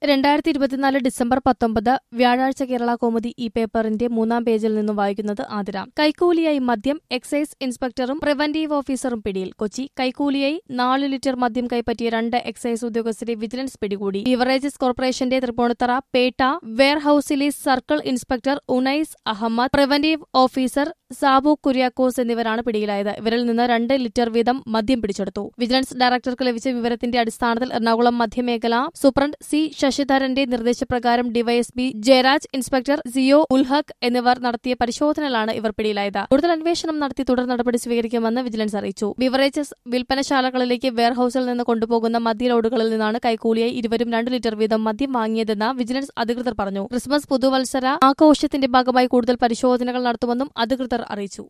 രണ്ടായിരത്തി ഇരുപത്തിനാല് ഡിസംബർ പത്തൊമ്പത് വ്യാഴാഴ്ച കേരള കോമുദി ഈ പേപ്പറിന്റെ മൂന്നാം പേജിൽ നിന്നും വായിക്കുന്നത് ആതിര കൈക്കൂലിയായി മദ്യം എക്സൈസ് ഇൻസ്പെക്ടറും പ്രിവന്റീവ് ഓഫീസറും പിടിയിൽ കൊച്ചി കൈക്കൂലിയായി നാല് ലിറ്റർ മദ്യം കൈപ്പറ്റിയ രണ്ട് എക്സൈസ് ഉദ്യോഗസ്ഥരെ വിജിലൻസ് പിടികൂടി ബിവറേജസ് കോർപ്പറേഷന്റെ തൃപ്പൂണിത്തറ പേട്ട വെയർഹൌസിലെ circle inspector Unais Ahammed preventive officer Sabu Kuriakose എന്നിവരാണ് പിടിയിലായത് ഇവരിൽ നിന്ന് രണ്ട് ലിറ്റർ വീതം മദ്യം പിടിച്ചെടുത്തു വിജിലൻസ് ഡയറക്ടർക്ക് ലഭിച്ച വിവരത്തിന്റെ അടിസ്ഥാനത്തിൽ എറണാകുളം മധ്യമേഖല സൂപ്രണ്ട് സി ശശിധരന്റെ നിർദ്ദേശപ്രകാരം DYSP Jayaraj inspector CO Ulhaq എന്നിവർ നടത്തിയ പരിശോധനയിലാണ് ഇവർ പിടിയിലായത് കൂടുതൽ അന്വേഷണം നടത്തി തുടർ നടപടി സ്വീകരിക്കുമെന്ന് വിജിലൻസ് അറിയിച്ചു ബിവറേജസ് വിൽപ്പനശാലകളിലേക്ക് വെയർഹൌസിൽ നിന്ന് കൊണ്ടുപോകുന്ന മദ്യ ലോഡുകളിൽ നിന്നാണ് കൈക്കൂലിയായി ഇരുവരും രണ്ട് ലിറ്റർ വീതം മദ്യം വാങ്ങിയതെന്ന് വിജിലൻസ് അധികൃതർ പറഞ്ഞു ക്രിസ്മസ് പുതുവത്സര ആഘോഷത്തിന്റെ ഭാഗമായി കൂടുതൽ പരിശോധനകൾ നടത്തുമെന്നും അധികൃതർ അറിയിച്ചു